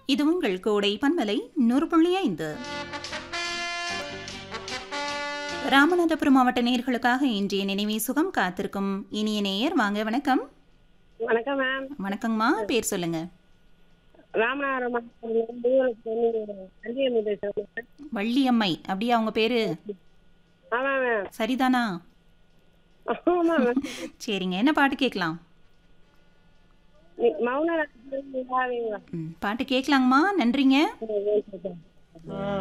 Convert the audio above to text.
இது உங்கள் கோடை பன்மலை நூறு புள்ளி ஐந்து ராமநாதபுரம் மாவட்ட நேர்களுக்காக இன்றைய நினைவே சுகம் காத்திருக்கும் இனிய நேயர் வாங்க வணக்கம் வணக்கம் மேம் வணக்கங்கம்மா பேர் சொல்லுங்க ராமநாதபுரம் மாவட்டத்தில் சஞ்சயமி பேசுகிறேன் மேம் வள்ளியம்மை அப்படியா உங்க பேரு ஆமாம் மேம் சரிதானா ஆமாம் மேம் சரிங்க என்ன பாட்டு கேட்கலாம் நீ- மௌன ராகத்தில் நிலாவே வா. ம், பாட்டு கேட்கலாங்கம்மா நன்றிங்க ஆ